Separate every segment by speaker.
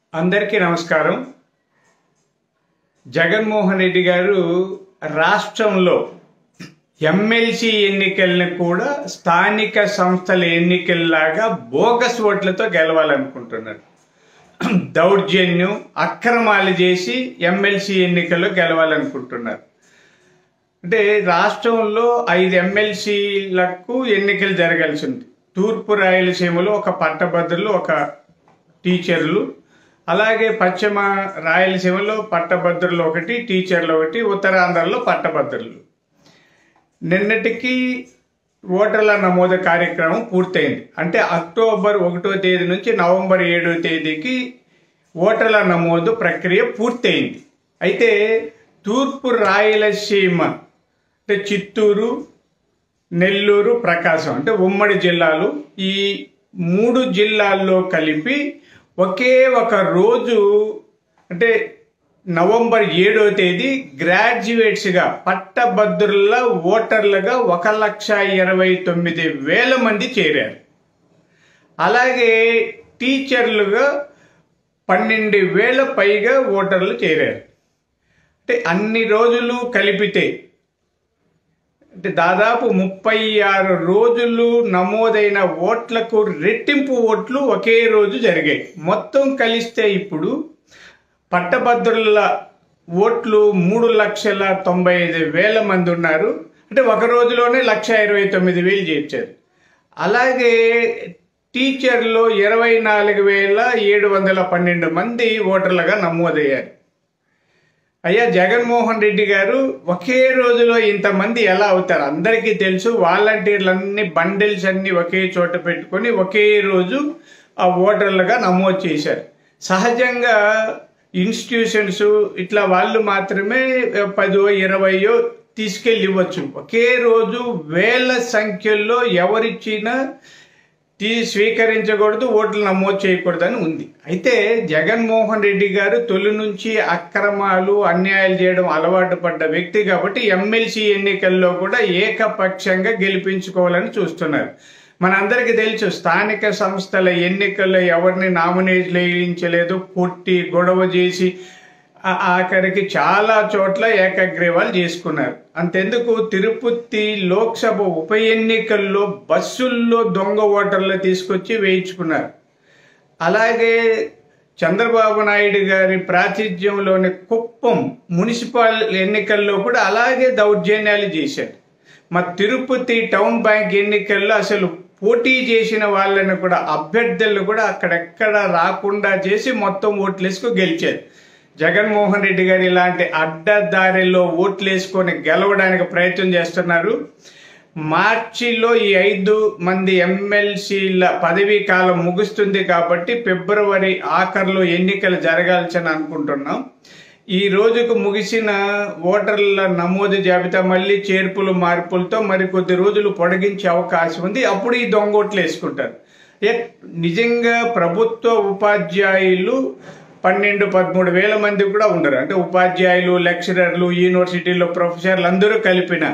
Speaker 1: అందరికీ నమస్కారం జగన్మోహన్ రెడ్డి గారు రాష్ట్రంలో ఎమ్మెల్సీ ఎన్నికల్ని కూడా స్థానిక సంస్థల ఎన్నికల్లాగా బోగస్ ఓట్లతో గెలవాలనుకుంటున్నారు దౌర్జన్యం అక్రమాలు చేసి ఎమ్మెల్సీ ఎన్నికల్లో గెలవాలనుకుంటున్నారు అంటే రాష్ట్రంలో ఐదు ఎమ్మెల్సీలకు ఎన్నికలు జరగాల్సి ఉంది తూర్పు రాయలసీమలో ఒక పట్టభద్రులు ఒక టీచర్లు అలాగే పశ్చిమ రాయలసీమలో పట్టభద్రులు ఒకటి టీచర్లు ఒకటి ఉత్తరాంధ్రలో పట్టభద్రులు నిన్నటికి ఓటర్ల నమోదు కార్యక్రమం పూర్తయింది అంటే అక్టోబర్ ఒకటో తేదీ నుంచి నవంబర్ ఏడో తేదీకి ఓటర్ల నమోదు ప్రక్రియ పూర్తయింది అయితే తూర్పు రాయలసీమ అంటే చిత్తూరు నెల్లూరు ప్రకాశం అంటే ఉమ్మడి జిల్లాలు ఈ మూడు జిల్లాల్లో కలిపి ఒకే ఒక రోజు అంటే నవంబర్ ఏడో తేదీ గ్రాడ్యుయేట్స్గా పట్టభద్రుల ఓటర్లుగా ఒక లక్ష ఇరవై తొమ్మిది వేల మంది చేరారు అలాగే టీచర్లుగా పన్నెండు వేల పైగా ఓటర్లు చేరారు అంటే అన్ని రోజులు కలిపితే అంటే దాదాపు ముప్పై ఆరు రోజులు నమోదైన ఓట్లకు రెట్టింపు ఓట్లు ఒకే రోజు జరిగాయి మొత్తం కలిస్తే ఇప్పుడు పట్టభద్రుల ఓట్లు మూడు లక్షల తొంభై ఐదు వేల మంది ఉన్నారు అంటే ఒక రోజులోనే లక్ష ఇరవై తొమ్మిది వేలు చేర్చారు అలాగే టీచర్లు ఇరవై నాలుగు వేల ఏడు వందల పన్నెండు మంది ఓటర్లుగా నమోదయ్యారు అయ్యా జగన్మోహన్ రెడ్డి గారు ఒకే రోజులో ఇంతమంది ఎలా అవుతారు అందరికీ తెలుసు వాలంటీర్లన్నీ బండిల్స్ అన్ని ఒకే చోట పెట్టుకొని ఒకే రోజు ఆ ఓటర్లుగా నమోదు చేశారు సహజంగా ఇన్స్టిట్యూషన్స్ ఇట్లా వాళ్ళు మాత్రమే పదో ఇరవయో తీసుకెళ్ళి ఇవ్వచ్చు ఒకే రోజు వేల సంఖ్యలో ఎవరిచ్చినా తీ స్వీకరించకూడదు ఓట్లు నమోదు చేయకూడదని ఉంది అయితే జగన్మోహన్ రెడ్డి గారు తొలి నుంచి అక్రమాలు అన్యాయాలు చేయడం అలవాటు పడ్డ వ్యక్తి కాబట్టి ఎమ్మెల్సీ ఎన్నికల్లో కూడా ఏకపక్షంగా గెలిపించుకోవాలని చూస్తున్నారు మనందరికీ తెలుసు స్థానిక సంస్థల ఎన్నికల్లో ఎవరిని నామినేట్ వేయించలేదు కొట్టి గొడవ చేసి ఆ- ఆఖరికి చాలా చోట్ల ఏకగ్రీవాలు చేసుకున్నారు అంతెందుకు తిరుపతి లోక్సభ ఉప ఎన్నికల్లో బస్సుల్లో దొంగ ఓటర్లు తీసుకొచ్చి వేయించుకున్నారు అలాగే చంద్రబాబు నాయుడు గారి ప్రాతిథ్యంలోని కుప్పం మున్సిపల్ ఎన్నికల్లో కూడా అలాగే దౌర్జన్యాలు చేశారు మా తిరుపతి టౌన్ బ్యాంక్ ఎన్నికల్లో అసలు పోటీ చేసిన వాళ్ళని కూడా అభ్యర్థులను కూడా అక్కడెక్కడ రాకుండా చేసి మొత్తం ఓట్లేసుకు గెలిచారు జగన్మోహన్ రెడ్డి గారు ఇలాంటి అడ్డదారిలో ఓట్లేసుకొని గెలవడానికి ప్రయత్నం చేస్తున్నారు మార్చిలో ఈ ఐదు మంది ఎమ్మెల్సీల పదవీ కాలం ముగుస్తుంది కాబట్టి ఫిబ్రవరి ఆఖరిలో ఎన్నికలు జరగాల్సిన అనుకుంటున్నాం ఈ రోజుకు ముగిసిన ఓటర్ల నమోదు జాబితా మళ్ళీ చేర్పులు మార్పులతో మరి కొద్ది రోజులు పొడిగించే అవకాశం ఉంది అప్పుడు ఈ దొంగోట్లు వేసుకుంటారు ఏ- నిజంగా ప్రభుత్వ ఉపాధ్యాయులు పన్నెండు పదమూడు వేల మంది కూడా ఉండరు అంటే ఉపాధ్యాయులు లెక్చరర్లు యూనివర్సిటీలో ప్రొఫెసర్లు అందరూ కలిపిన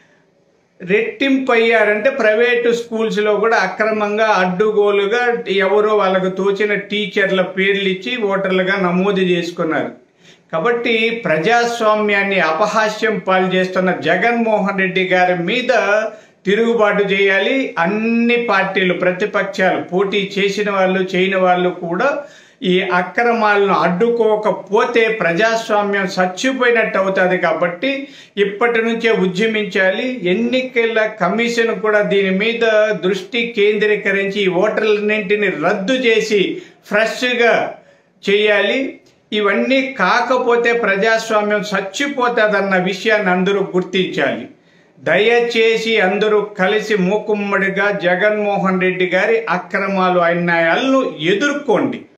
Speaker 1: రెట్టింపు అయ్యారంటే ప్రైవేటు స్కూల్స్లో కూడా అక్రమంగా అడ్డుగోలుగా ఎవరో వాళ్ళకు తోచిన టీచర్ల పేర్లు ఇచ్చి ఓటర్లుగా నమోదు చేసుకున్నారు కాబట్టి ప్రజాస్వామ్యాన్ని అపహాస్యం పాలు చేస్తున్న జగన్మోహన్ రెడ్డి గారి మీద తిరుగుబాటు చేయాలి అన్ని పార్టీలు ప్రతిపక్షాలు పోటీ చేసిన వాళ్ళు చేయని వాళ్ళు కూడా ఈ అక్రమాలను అడ్డుకోకపోతే ప్రజాస్వామ్యం చచ్చిపోయినట్టు అవుతుంది కాబట్టి ఇప్పటి నుంచే ఉద్యమించాలి ఎన్నికల కమిషన్ కూడా దీని మీద దృష్టి కేంద్రీకరించి ఈ ఓటర్లన్నింటిని రద్దు చేసి ఫ్రెష్గా చేయాలి ఇవన్నీ కాకపోతే ప్రజాస్వామ్యం చచ్చిపోతుందన్న విషయాన్ని అందరూ గుర్తించాలి దయచేసి అందరూ కలిసి మూకుమ్మడిగా జగన్మోహన్ రెడ్డి గారి అక్రమాలు అన్యాయాలను ఎదుర్కోండి